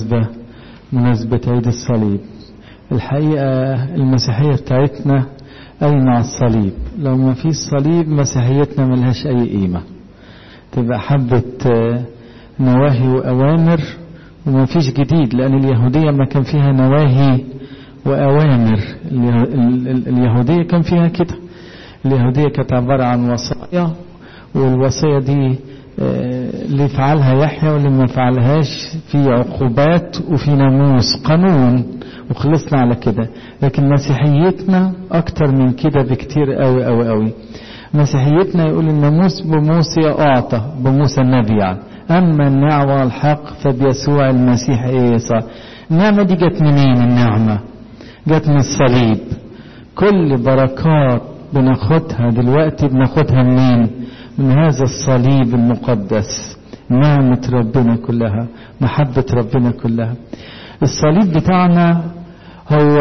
مناسبة مناسبة عيد الصليب الحقيقة المسيحية بتاعتنا قايمة على الصليب لو ما فيش صليب مسيحيتنا ملهاش أي قيمة تبقى حبة نواهي وأوامر وما فيش جديد لأن اليهودية ما كان فيها نواهي وأوامر اليهودية كان فيها كده اليهودية كانت عبارة عن وصايا والوصية دي اللي يفعلها يحيى واللي ما يفعلهاش في عقوبات وفي ناموس قانون وخلصنا على كده لكن مسيحيتنا اكتر من كده بكتير قوي قوي قوي مسيحيتنا يقول الناموس بموسى اعطى بموسى النبي يعني اما النعوة الحق فبيسوع المسيح عيسى النعمة دي جت منين النعمة جت من الصليب كل بركات بناخدها دلوقتي بناخدها منين من هذا الصليب المقدس نعمة ربنا كلها محبة ربنا كلها الصليب بتاعنا هو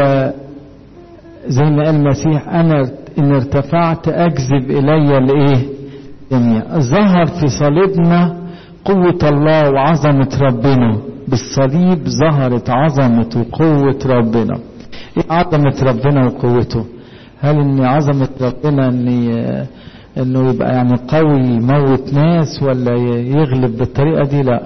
زي ما قال المسيح أنا إن ارتفعت أجذب إلي الإيه جميع ظهر في صليبنا قوة الله وعظمة ربنا بالصليب ظهرت عظمة وقوة ربنا إيه عظمة ربنا وقوته هل إن عظمة ربنا إن انه يبقى يعني قوي يموت ناس ولا يغلب بالطريقه دي لا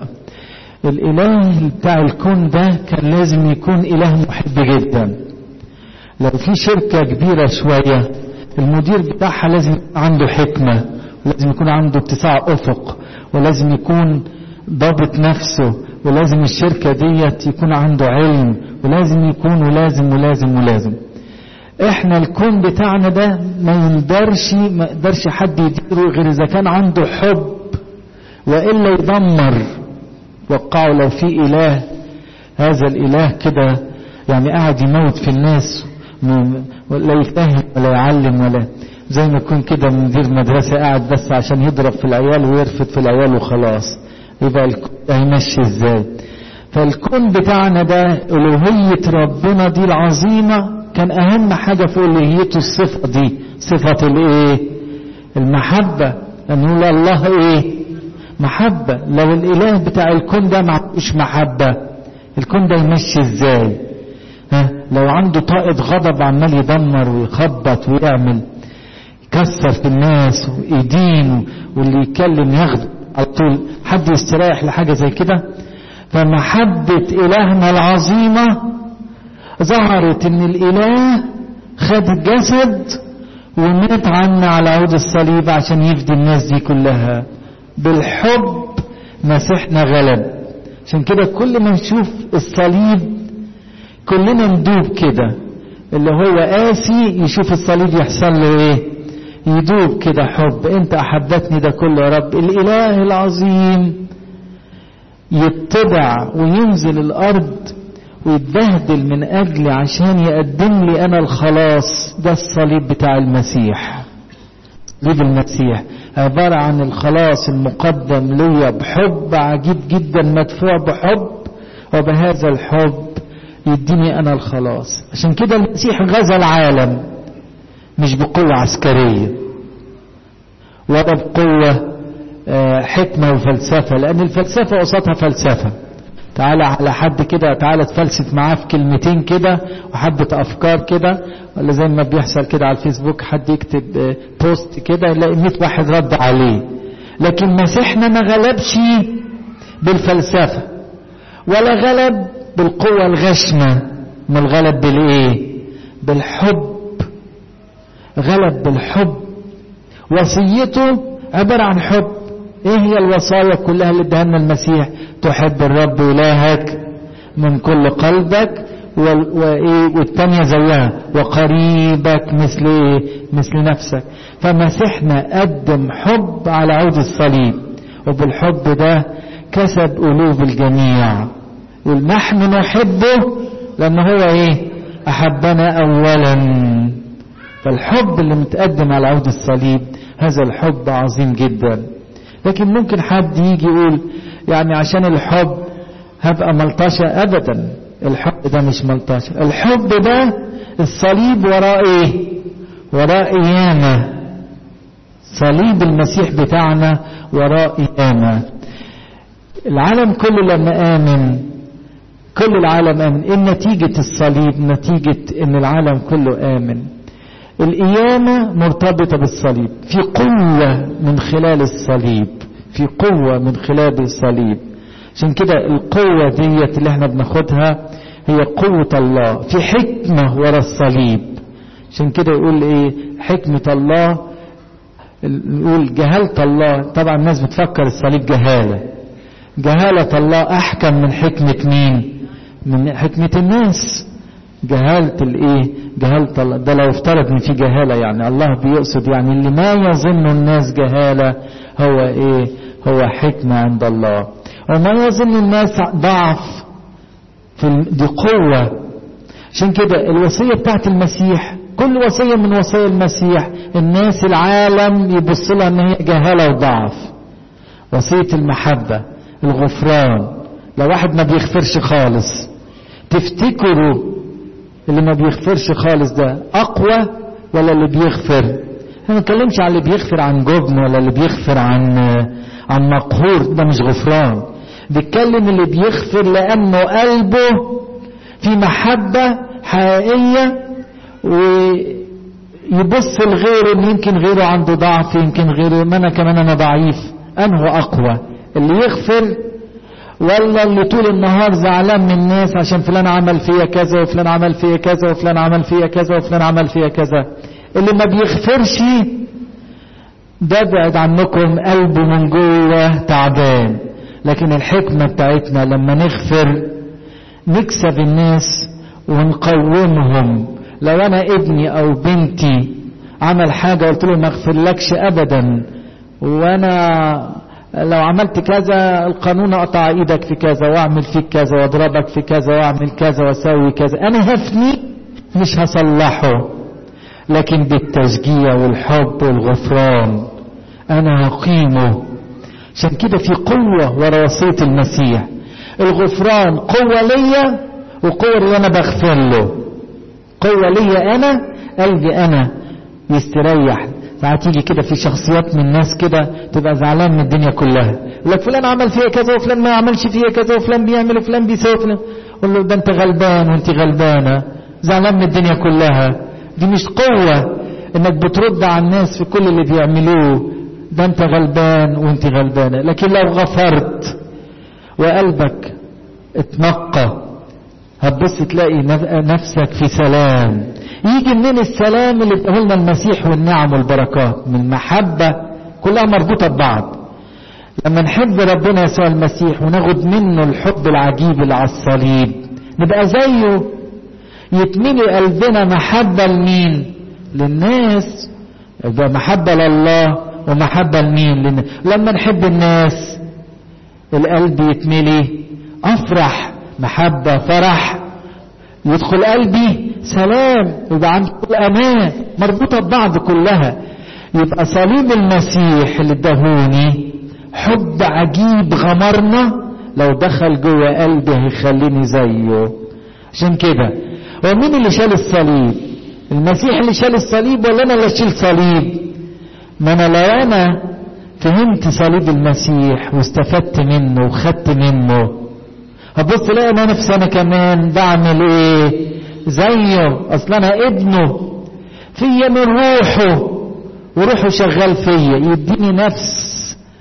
الاله بتاع الكون ده كان لازم يكون اله محب جدا لو في شركه كبيره شويه المدير بتاعها لازم يكون عنده حكمه ولازم يكون عنده اتساع افق ولازم يكون ضابط نفسه ولازم الشركه ديت يكون عنده علم ولازم يكون ولازم ولازم ولازم احنا الكون بتاعنا ده ما يقدرش ما يقدرش حد يديره غير اذا كان عنده حب والا يدمر وقعوا لو في اله هذا الاله كده يعني قاعد يموت في الناس لا يفهم ولا يعلم ولا زي ما يكون كده مدير مدرسة قاعد بس عشان يضرب في العيال ويرفد في العيال وخلاص يبقى الكون ده هيمشي ازاي فالكون بتاعنا ده ألوهية ربنا دي العظيمة كان اهم حاجة في الوهيته الصفة دي صفة الايه المحبة ان نقول الله ايه محبة لو الاله بتاع الكون ده ما عندوش محبة الكون ده يمشي ازاي ها لو عنده طاقة غضب عمال يدمر ويخبط ويعمل يكسر في الناس ويدين واللي يتكلم ياخده على طول حد يستريح لحاجة زي كده فمحبة إلهنا العظيمة ظهرت ان الاله خد الجسد ومات عنا على عود الصليب عشان يفدي الناس دي كلها بالحب مسيحنا غلب عشان كده كل ما نشوف الصليب كلنا ندوب كده اللي هو قاسي يشوف الصليب يحصل له ايه يدوب كده حب انت احبتني ده كله يا رب الاله العظيم يتبع وينزل الارض ويتبهدل من أجلي عشان يقدم لي أنا الخلاص ده الصليب بتاع المسيح صليب المسيح عبارة عن الخلاص المقدم ليا بحب عجيب جدا مدفوع بحب وبهذا الحب يديني أنا الخلاص عشان كده المسيح غزا العالم مش بقوة عسكرية ولا بقوة حكمة وفلسفة لأن الفلسفة قصادها فلسفة تعالى على حد كده تعالى تفلسف معاه في كلمتين كده وحبة أفكار كده ولا زي ما بيحصل كده على الفيسبوك حد يكتب بوست كده يلاقي 100 واحد رد عليه لكن مسيحنا ما غلبش بالفلسفة ولا غلب بالقوة الغشمة ما الغلب بالإيه بالحب غلب بالحب وصيته عبارة عن حب ايه هي الوصايا كلها اللي اداها لنا المسيح تحب الرب الهك من كل قلبك وايه والتانية زيها وقريبك مثل ايه مثل نفسك فمسيحنا قدم حب على عود الصليب وبالحب ده كسب قلوب الجميع ونحن نحبه لان هو ايه احبنا اولا فالحب اللي متقدم على عود الصليب هذا الحب عظيم جدا لكن ممكن حد يجي يقول يعني عشان الحب هبقى ملطشة ابدا الحب ده مش ملطشة الحب ده الصليب وراء ايه وراء قيامة صليب المسيح بتاعنا وراء قيامة العالم كله لما آمن كل العالم آمن إيه نتيجة الصليب نتيجة إن العالم كله آمن القيامة مرتبطة بالصليب في قوة من خلال الصليب في قوة من خلال الصليب عشان كده القوة ديت اللي احنا بناخدها هي قوة الله في حكمة ورا الصليب عشان كده يقول ايه حكمة الله نقول جهالة الله طبعا الناس بتفكر الصليب جهالة جهالة الله أحكم من حكمة مين من حكمة الناس جهالة الايه جهالة الله ده لو افترض ان في جهالة يعني الله بيقصد يعني اللي ما يظن الناس جهالة هو ايه هو حكمة عند الله وما يظن الناس ضعف في دي قوة عشان كده الوصية بتاعت المسيح كل وصية من وصايا المسيح الناس العالم يبص لها ان هي جهالة وضعف وصية المحبة الغفران لو واحد ما بيغفرش خالص تفتكروا اللي ما بيغفرش خالص ده اقوى ولا اللي بيغفر احنا ما بنتكلمش على اللي بيغفر عن جبن ولا اللي بيغفر عن عن مقهور ده مش غفران بيتكلم اللي بيغفر لانه قلبه في محبة حقيقية ويبص لغيره ان يمكن غيره عنده ضعف يمكن غيره ما انا كمان انا ضعيف انه اقوى اللي يغفر ولا اللي طول النهار زعلان من الناس عشان فلان عمل فيا كذا وفلان عمل فيا كذا وفلان عمل فيا كذا وفلان عمل فيا كذا اللي ما بيغفرش ده بعد عنكم قلبه من جوه تعبان لكن الحكمة بتاعتنا لما نغفر نكسب الناس ونقومهم لو انا ابني او بنتي عمل حاجة قلت له ما اغفرلكش ابدا وانا لو عملت كذا القانون اقطع ايدك في كذا واعمل فيك كذا واضربك في كذا واعمل كذا واسوي كذا انا هفني مش هصلحه لكن بالتشجيع والحب والغفران انا هقيمه عشان كده في قوة ورا وصية المسيح الغفران قوة ليا وقوة اللي انا بغفر له قوة ليا انا قلبي انا يستريح ساعات يجي كده في شخصيات من الناس كده تبقى زعلان من الدنيا كلها يقول لك فلان عمل فيها كذا وفلان ما عملش فيها كذا وفلان بيعمل وفلان بيسوي فلان قول له ده انت غلبان وانت غلبانه زعلان من الدنيا كلها دي مش قوه انك بترد على الناس في كل اللي بيعملوه ده انت غلبان وانت غلبانه لكن لو غفرت وقلبك اتنقى هتبص تلاقي نفسك في سلام يجي منين السلام اللي اداه لنا المسيح والنعم والبركات من المحبة كلها مربوطة ببعض لما نحب ربنا يسوع المسيح وناخد منه الحب العجيب اللي على الصليب نبقى زيه يتملي قلبنا محبة لمين للناس يبقى محبة لله ومحبة لمين للناس. لما نحب الناس القلب يتملي افرح محبة فرح يدخل قلبي سلام يبقى عندي كل امان مربوطه ببعض كلها يبقى صليب المسيح اللي اداهوني حب عجيب غمرنا لو دخل جوه قلبي هيخليني زيه عشان كده هو مين اللي شال الصليب المسيح اللي شال الصليب ولا انا اللي اشيل صليب ما انا لو انا فهمت صليب المسيح واستفدت منه وخدت منه هبص الاقي انا نفسي انا كمان بعمل ايه زيه اصل انا ابنه فيا من روحه وروحه شغال فيا يديني نفس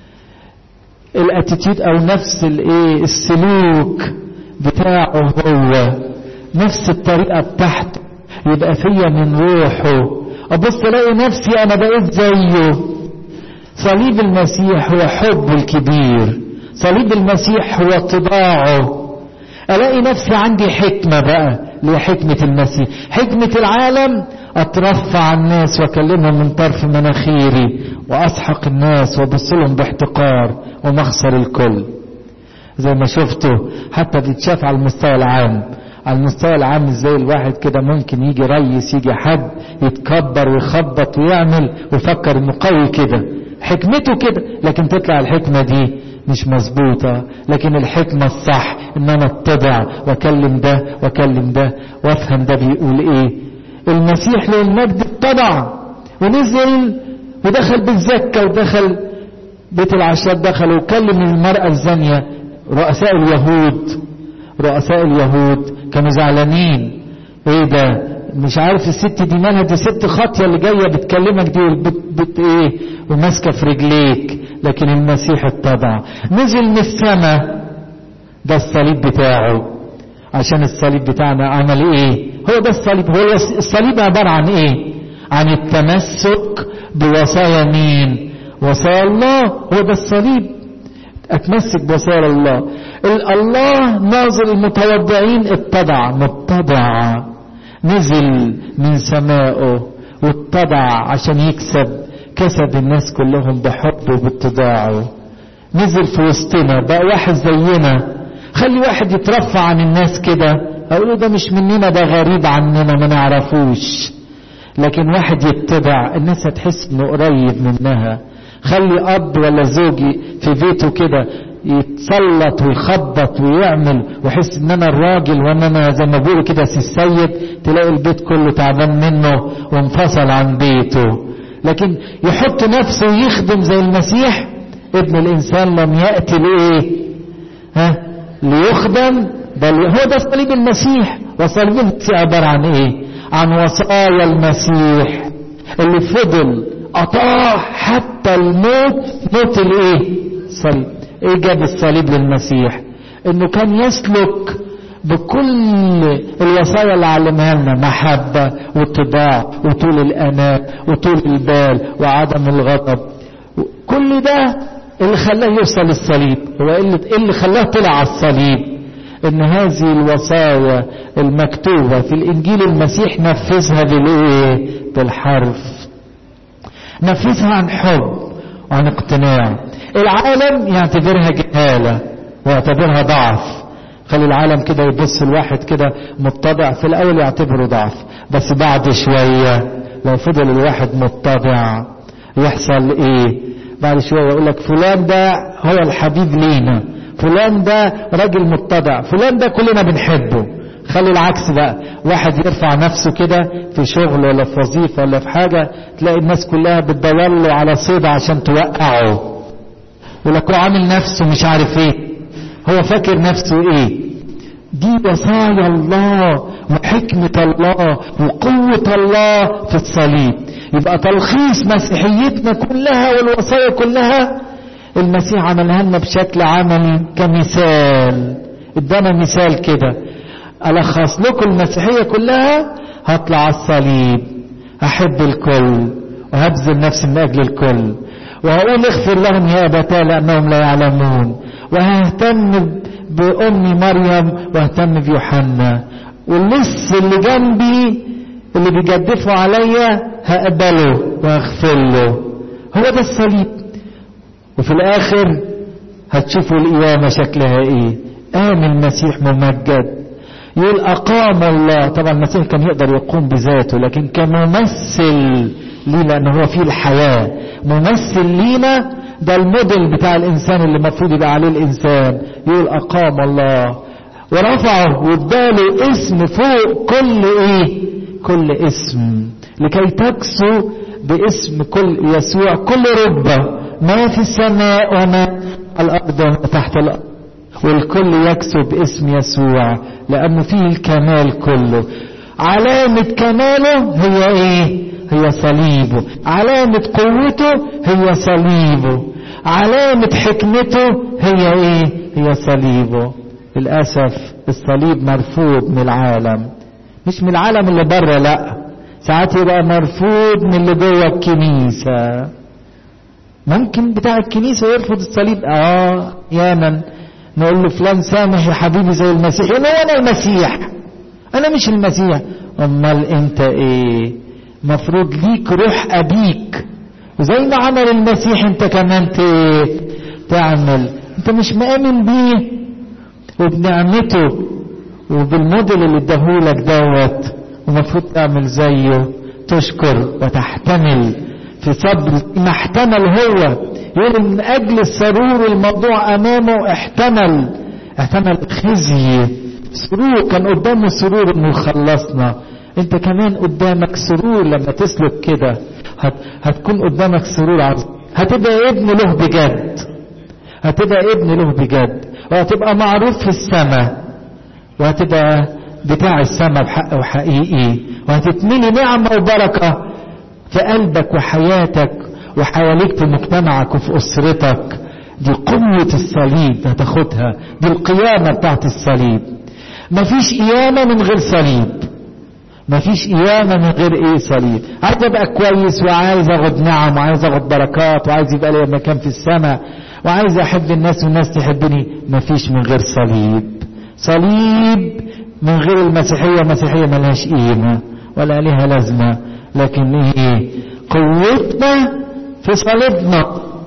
الاتيتيود او نفس الايه السلوك بتاعه هو نفس الطريقه بتاعته يبقى فيا من روحه ابص الاقي نفسي انا بقيت زيه صليب المسيح هو حبه الكبير صليب المسيح هو اتباعه الاقي نفسي عندي حكمه بقى اللي هي حكمه المسيح حكمه العالم اترفع الناس واكلمهم من طرف مناخيري واسحق الناس وابص لهم باحتقار ومخسر الكل زي ما شفتوا حتى بيتشاف على المستوى العام على المستوى العام ازاي الواحد كده ممكن يجي ريس يجي حد يتكبر ويخبط ويعمل ويفكر انه قوي كده حكمته كده لكن تطلع الحكمه دي مش مظبوطة لكن الحكمة الصح ان انا اتبع واكلم ده واكلم ده وافهم ده بيقول ايه المسيح للمجد اتبع ونزل ودخل بالزكة ودخل بيت العشاء دخل وكلم المرأة الزانية رؤساء اليهود رؤساء اليهود كانوا زعلانين ايه ده مش عارف الست دي مالها دي ست خاطيه اللي جايه بتكلمك دي بت, بت ايه وماسكه في رجليك لكن المسيح اتبع نزل من السماء ده الصليب بتاعه عشان الصليب بتاعنا عمل ايه هو ده الصليب هو الصليب عباره عن ايه عن التمسك بوصايا مين وصايا الله هو ده الصليب اتمسك بوصايا الله الله ناظر المتوضعين اتبع متبع نزل من سمائه واتبع عشان يكسب كسب الناس كلهم بحبه وباتباعه نزل في وسطنا بقى واحد زينا خلي واحد يترفع عن الناس كده اقول ده مش مننا ده غريب عننا ما نعرفوش لكن واحد يتبع الناس هتحس انه قريب منها خلي اب ولا زوجي في بيته كده يتسلط ويخبط ويعمل ويحس ان انا الراجل وان انا زي ما بيقولوا كده سي السيد تلاقي البيت كله تعبان منه وانفصل عن بيته لكن يحط نفسه ويخدم زي المسيح ابن الانسان لم ياتي لايه ها ليخدم بل هو ده صليب المسيح وصليب المسيح عباره عن ايه عن وصايا المسيح اللي فضل اطاع حتى الموت موت الايه صليب ايه جاب الصليب للمسيح انه كان يسلك بكل الوصايا اللي علمها لنا محبة واتباع وطول الأناء وطول البال وعدم الغضب كل ده اللي خلاه يوصل للصليب هو ايه اللي خلاه طلع على الصليب ان هذه الوصايا المكتوبة في الانجيل المسيح نفذها بالايه بالحرف نفذها عن حب وعن اقتناع العالم يعتبرها جهالة ويعتبرها ضعف خلي العالم كده يبص الواحد كده متضع في الاول يعتبره ضعف بس بعد شوية لو فضل الواحد متضع يحصل ايه بعد شوية يقول لك فلان ده هو الحبيب لينا فلان ده راجل متضع فلان ده كلنا بنحبه خلي العكس بقى واحد يرفع نفسه كده في شغل ولا في وظيفة ولا في حاجة تلاقي الناس كلها بتدور له على صيدة عشان توقعه يقول لك هو عامل نفسه مش عارف ايه هو فاكر نفسه ايه دي وصايا الله وحكمة الله وقوة الله في الصليب يبقى تلخيص مسيحيتنا كلها والوصايا كلها المسيح عملها لنا بشكل عملي كمثال ادانا مثال كده الخص لكم المسيحية كلها هطلع على الصليب هحب الكل وهبذل نفسي من اجل الكل وهقول اغفر لهم يا ابتاه لانهم لا يعلمون وههتم بامي مريم واهتم بيوحنا واللص اللي جنبي اللي بيجدفوا عليا هقبله واغفر له هو ده الصليب وفي الاخر هتشوفوا القيامه شكلها ايه قام المسيح ممجد يقول اقام الله طبعا المسيح كان يقدر يقوم بذاته لكن كممثل ليه لان هو فيه الحياه ممثل لينا ده الموديل بتاع الانسان اللي المفروض يبقى عليه الانسان يقول اقام الله ورفعه واداله اسم فوق كل ايه كل اسم لكي تكسو باسم كل يسوع كل ركبه ما في السماء وما الارض وما تحت الارض والكل يكسو باسم يسوع لانه فيه الكمال كله علامه كماله هي ايه هي صليبه علامة قوته هي صليبه علامة حكمته هي ايه هي صليبه للأسف الصليب مرفوض من العالم مش من العالم اللي بره لا ساعات يبقى مرفوض من اللي جوه الكنيسة ممكن بتاع الكنيسة يرفض الصليب اه ياما نقول له فلان سامح يا حبيبي زي المسيح يقول له انا المسيح انا مش المسيح امال انت ايه مفروض ليك روح ابيك وزي ما عمل المسيح انت كمان تعمل انت مش مآمن بيه وبنعمته وبالموديل اللي اداهولك دوت ومفروض تعمل زيه تشكر وتحتمل في صبر ما احتمل هو يقول من اجل السرور الموضوع امامه احتمل احتمل خزي سرور كان قدامه سرور انه يخلصنا انت كمان قدامك سرور لما تسلك كده هت هتكون قدامك سرور عظيم هتبقى ابن له بجد هتبقى ابن له بجد وهتبقى معروف في السماء وهتبقى بتاع السماء بحق وحقيقي وهتتملي نعمة وبركة في قلبك وحياتك وحواليك في مجتمعك وفي أسرتك دي قوة الصليب هتاخدها دي القيامة بتاعت الصليب مفيش قيامة من غير صليب مفيش قيامة من غير ايه صليب عايز ابقى كويس وعايز اخد نعم وعايز اخد بركات وعايز يبقى لي مكان في السماء وعايز احب الناس والناس تحبني مفيش من غير صليب صليب من غير المسيحية مسيحية ملهاش قيمة ولا لها لازمة لكن ايه قوتنا في صليبنا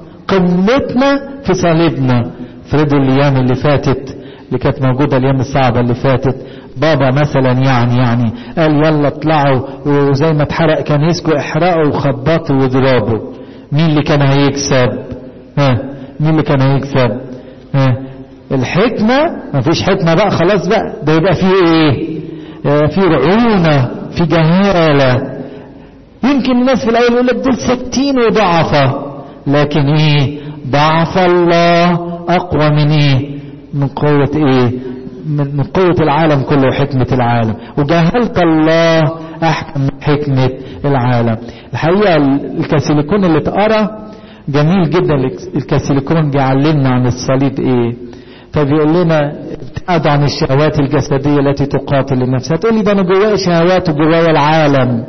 قمتنا في صليبنا فريدوا الايام اللي فاتت اللي كانت موجودة الايام الصعبة اللي فاتت بابا مثلا يعني يعني قال يلا اطلعوا وزي ما اتحرق كنيسكم احرقوا وخبطوا واضربوا مين اللي كان هيكسب ها مين اللي كان هيكسب ها الحكمة مفيش حكمة بقى خلاص بقى ده يبقى فيه ايه اه في رعونة في جهالة يمكن الناس في الاول يقول لك دول ستين وضعفة لكن ايه ضعف الله اقوى من ايه من قوة ايه من قوة العالم كله وحكمة العالم وجهلت الله احكم من حكمة العالم الحقيقة الكاسيليكون اللي اتقرا جميل جدا الكاسيليكون بيعلمنا عن الصليب ايه فبيقول لنا ابتعدوا عن الشهوات الجسدية التي تقاتل النفس هتقول لي ده انا جوايا شهوات وجوايا العالم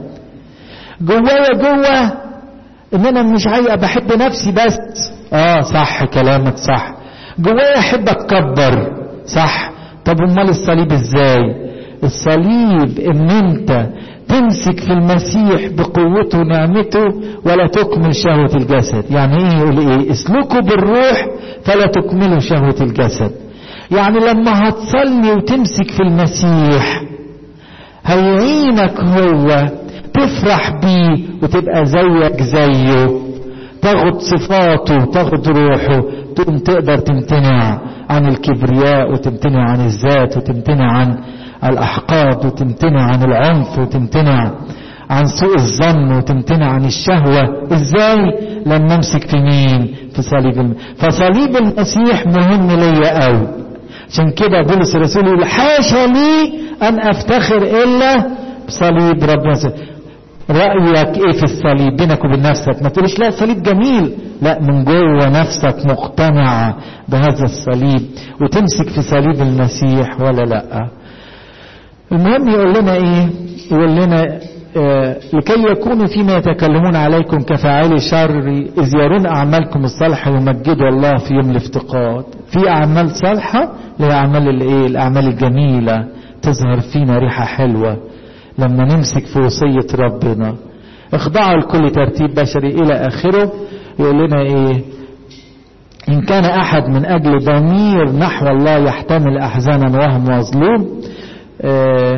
جوايا جوا ان انا مش عايز بحب نفسي بس اه صح كلامك صح جوايا احب اتكبر صح طب امال الصليب ازاي الصليب ان انت تمسك في المسيح بقوته ونعمته ولا تكمل شهوة الجسد يعني ايه يقول ايه اسلكوا بالروح فلا تكملوا شهوة الجسد يعني لما هتصلي وتمسك في المسيح هيعينك هو تفرح بيه وتبقى زيك زيه تاخد صفاته تاخد روحه تقوم تقدر تمتنع عن الكبرياء وتمتنع عن الذات وتمتنع عن الأحقاد وتمتنع عن العنف وتمتنع عن سوء الظن وتمتنع عن الشهوة ازاي لما امسك في مين في صليب الم... فصليب المسيح مهم ليا قوي عشان كده بولس الرسول يقول حاشا لي ان افتخر الا بصليب ربنا رأيك ايه في الصليب بينك وبين نفسك ما تقولش لا الصليب جميل لا من جوه نفسك مقتنعة بهذا الصليب وتمسك في صليب المسيح ولا لا المهم يقول لنا ايه يقول لنا آه لكي يكونوا فيما يتكلمون عليكم كفاعلي شر إذ يرون أعمالكم الصالحة يمجدوا الله في يوم الافتقاد في أعمال صالحة لأعمال الإيه الأعمال الجميلة تظهر فينا ريحة حلوة لما نمسك في وصية ربنا اخضعوا لكل ترتيب بشري إلى آخره يقول لنا إيه إن كان أحد من أجل ضمير نحو الله يحتمل أحزانا وهو مظلوم آه,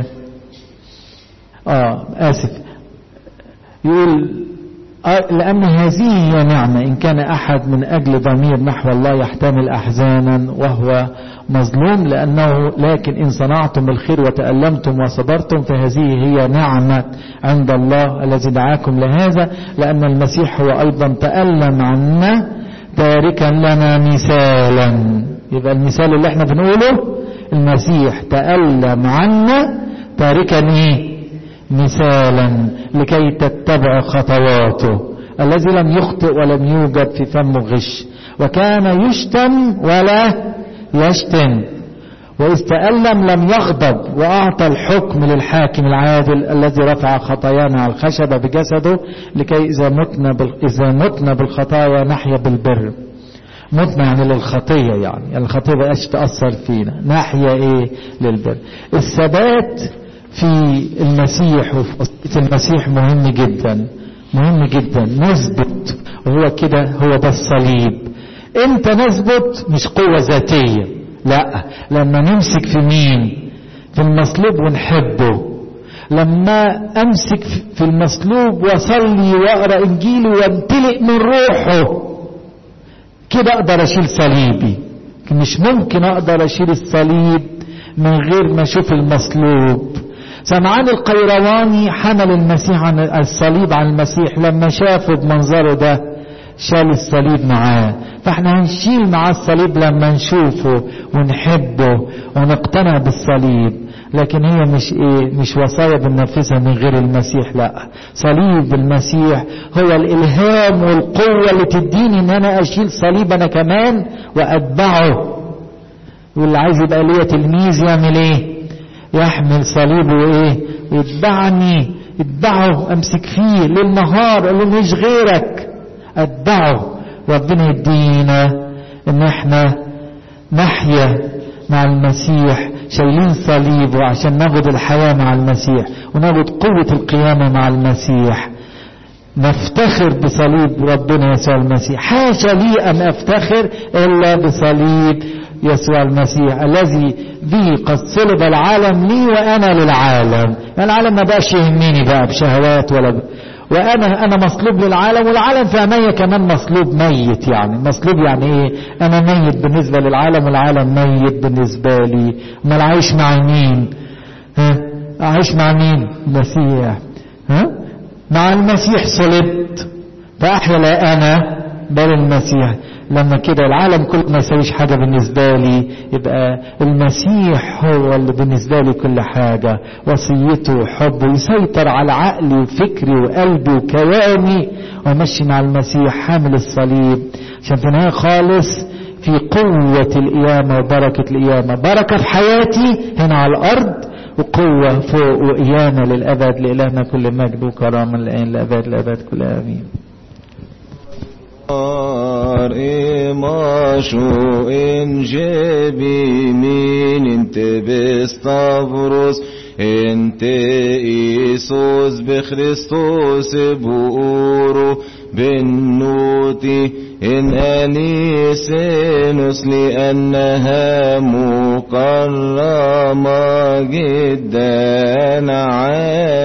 آه آسف يقول آه لأن هذه هي نعمة إن كان أحد من أجل ضمير نحو الله يحتمل أحزانا وهو مظلوم لأنه لكن إن صنعتم الخير وتألمتم وصبرتم فهذه هي نعمة عند الله الذي دعاكم لهذا لأن المسيح هو أيضا تألم عنا تاركا لنا مثالا يبقى المثال اللي احنا بنقوله المسيح تألم عنا تاركا ايه مثالا لكي تتبع خطواته الذي لم يخطئ ولم يوجد في فمه غش وكان يشتم ولا يشتم وإذ تألم لم يغضب وأعطى الحكم للحاكم العادل الذي رفع خطايانا على الخشبة بجسده لكي إذا متنا, إذا متنا بالخطايا نحيا بالبر متنا يعني للخطية يعني الخطية بقاش تأثر فينا ناحية ايه للبر الثبات في المسيح وفي المسيح مهم جدا مهم جدا نثبت وهو كده هو ده الصليب امتى نثبت مش قوة ذاتية لا لما نمسك في مين في المصلوب ونحبه لما امسك في المصلوب واصلي واقرا انجيلي وامتلئ من روحه كده اقدر اشيل صليبي مش ممكن اقدر اشيل الصليب من غير ما اشوف المصلوب سمعان القيرواني حمل المسيح عن الصليب عن المسيح لما شافه بمنظره ده شال الصليب معاه فاحنا هنشيل معاه الصليب لما نشوفه ونحبه ونقتنع بالصليب لكن هي مش ايه مش وصايا بننفذها من غير المسيح لا صليب المسيح هو الالهام والقوة اللي تديني ان انا اشيل صليب انا كمان واتبعه واللي عايز يبقى ليا تلميذ يعمل ايه يحمل صليبه ايه ويتبعني اتبعه امسك فيه ليل نهار اقول له مش غيرك اتبعه ربنا يدينا ان احنا نحيا مع المسيح شايلين صليبه عشان ناخد الحياة مع المسيح وناخد قوة القيامة مع المسيح نفتخر بصليب ربنا يسوع المسيح حاشا لي أن أفتخر إلا بصليب يسوع المسيح الذي به قد صلب العالم لي وأنا للعالم العالم ما بقاش يهمني بقى بشهوات ولا ب... وانا انا مصلوب للعالم والعالم في عينيا كمان مصلوب ميت يعني مصلوب يعني ايه انا ميت بالنسبه للعالم والعالم ميت بالنسبه لي امال عايش مع مين ها عايش مع مين المسيح ها مع المسيح صلبت فاحيا لا انا بل المسيح لما كده العالم كله ما يسويش حاجة بالنسبة لي يبقى المسيح هو اللي بالنسبة لي كل حاجة وصيته وحبه يسيطر على عقلي وفكري وقلبي وكياني وامشي مع المسيح حامل الصليب عشان في النهاية خالص في قوة القيامة وبركة القيامة بركة في حياتي هنا على الأرض وقوة فوق وقيامة للأبد لإلهنا كل مجد وكرامة الآن لأبد لأبد كل آمين Ar imashu in jebi min inte bestavros inte Isus be Christus buuru بالنوت إن أنيسينس لأنها مكرمة جدا